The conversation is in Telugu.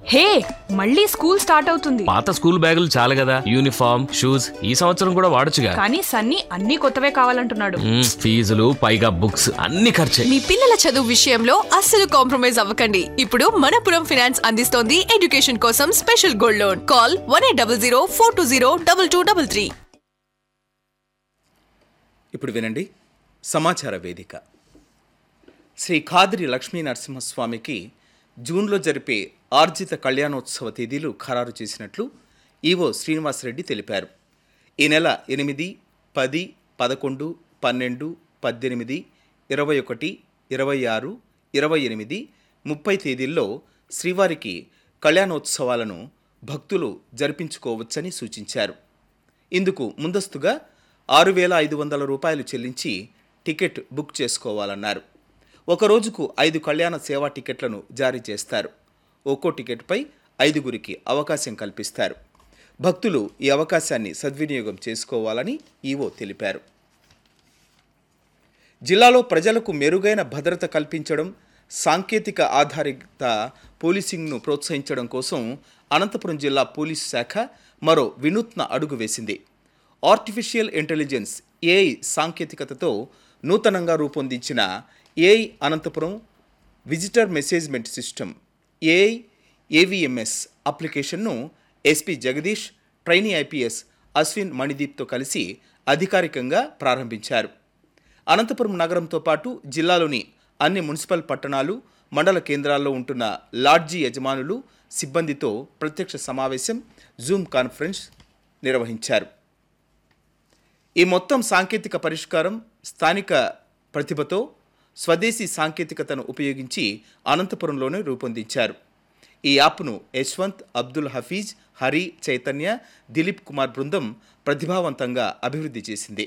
హే మళ్ళీ స్కూల్ స్టార్ట్ అవుతుంది పాత స్కూల్ బ్యాగులు చాలు కదా యూనిఫామ్ షూస్ ఈ సంవత్సరం కూడా వాడొచ్చుగా కానీ సన్నీ అన్ని కొత్తవే కావాలంటున్నాడు మ్మ్, ఫీజులు పైగా బుక్స్ అన్ని ఖర్చే మీ పిల్లల చదువు విషయంలో అస్సలు కాంప్రమైజ్ అవ్వకండి ఇప్పుడు మనపురం ఫినాన్స్ అందిస్తోంది ఎడ్యుకేషన్ కోసం special gold loan call one eight double zero four two zero double two double three ఇప్పుడు వినండి సమాచార వేదిక శ్రీ ఖాద్రి లక్ష్మీ నరసింహస్వామికి జూన్లో జరిపే ఆర్జిత కళ్యాణోత్సవ తేదీలు ఖరారు చేసినట్లు ఈవో శ్రీనివాసరెడ్డి తెలిపారు ఈ నెల ఎనిమిది పది పదకొండు పన్నెండు పద్దెనిమిది ఇరవై ఒకటి ఇరవై ఆరు ఇరవై ఎనిమిది ముప్పై తేదీల్లో శ్రీవారికి కళ్యాణోత్సవాలను భక్తులు జరిపించుకోవచ్చని సూచించారు ఇందుకు ముందస్తుగా ఆరు వేల ఐదు వందల రూపాయలు చెల్లించి టికెట్ బుక్ చేసుకోవాలన్నారు ఒక రోజుకు ఐదు కళ్యాణ సేవా టికెట్లను జారీ చేస్తారు ఒక్కో టికెట్పై ఐదుగురికి అవకాశం కల్పిస్తారు భక్తులు ఈ అవకాశాన్ని సద్వినియోగం చేసుకోవాలని ఈవో తెలిపారు జిల్లాలో ప్రజలకు మెరుగైన భద్రత కల్పించడం సాంకేతిక ఆధారిత పోలీసింగ్ను ప్రోత్సహించడం కోసం అనంతపురం జిల్లా పోలీసు శాఖ మరో వినూత్న అడుగు వేసింది ఆర్టిఫిషియల్ ఇంటెలిజెన్స్ ఏఐ సాంకేతికతతో నూతనంగా రూపొందించిన AI Anantapuram visitor management system AI AVMS అప్లికేషన్ను SP Jagadish trainee IPS Ashwin మణిదీప్తో కలిసి అధికారికంగా ప్రారంభించారు అనంతపురం నగరంతో పాటు జిల్లాలోని అన్ని మున్సిపల్ పట్టణాలు మండల కేంద్రాల్లో ఉంటున్న లాడ్జీ యజమానులు సిబ్బందితో ప్రత్యక్ష సమావేశం జూమ్ కాన్ఫరెన్స్ నిర్వహించారు ఈ మొత్తం సాంకేతిక పరిష్కారం స్థానిక ప్రతిభతో స్వదేశీ సాంకేతికతను ఉపయోగించి అనంతపురంలోనే రూపొందించారు ఈ యాప్ను యశ్వంత్ అబ్దుల్ హఫీజ్ హరి చైతన్య దిలీప్ కుమార్ బృందం ప్రతిభావంతంగా అభివృద్ధి చేసింది